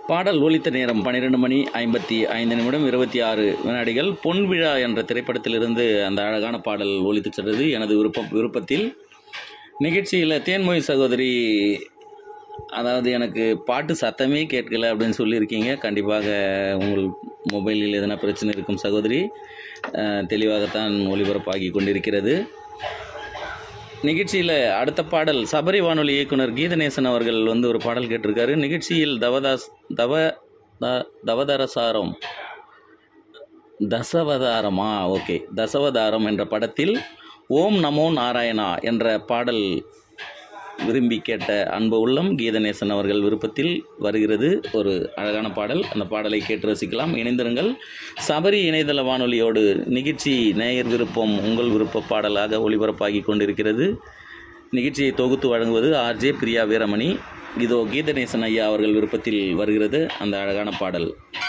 பாடல் ஒலித்த நேரம் பன்னிரெண்டு மணி ஐம்பத்தி ஐந்து நிமிடம் இருபத்தி ஆறு வினாடிகள் பொன் விழா என்ற திரைப்படத்திலிருந்து அந்த அழகான பாடல் ஒலித்து சென்றது எனது விருப்பம் விருப்பத்தில் நிகழ்ச்சியில் தேன்மொழி சகோதரி அதாவது எனக்கு பாட்டு சத்தமே கேட்கல அப்படின்னு சொல்லியிருக்கீங்க கண்டிப்பாக உங்கள் மொபைலில் எதனா பிரச்சனை இருக்கும் சகோதரி அஹ், தெளிவாகத்தான் ஒளிபரப்பாகி கொண்டிருக்கிறது நிகழ்ச்சியில் அடுத்த பாடல் சபரி வானொலி இயக்குனர் கீதநேசன் அவர்கள் வந்து ஒரு பாடல் கேட்டிருக்காரு நிகழ்ச்சியில் தவதாஸ் தவ த- தவதரசாரம் தசவதாரமா ஓகே தசவதாரம் என்ற படத்தில் ஓம் நமோ நாராயணா என்ற பாடல் விரும்பி கேட்ட அன்பு உள்ளம் கீதநேசன் அவர்கள் விருப்பத்தில் வருகிறது ஒரு அழகான பாடல் அந்த பாடலை கேட்டு ரசிக்கலாம் இணைந்திருங்கள் சபரி இணையதள வானொலியோடு நிகழ்ச்சி நேயர் விருப்பம் உங்கள் விருப்ப பாடலாக ஒளிபரப்பாகி கொண்டிருக்கிறது நிகழ்ச்சியை தொகுத்து வழங்குவது ஆர்ஜே பிரியா வீரமணி இதோ கீதநேசன் ஐயா அவர்கள் விருப்பத்தில் வருகிறது அந்த அழகான பாடல்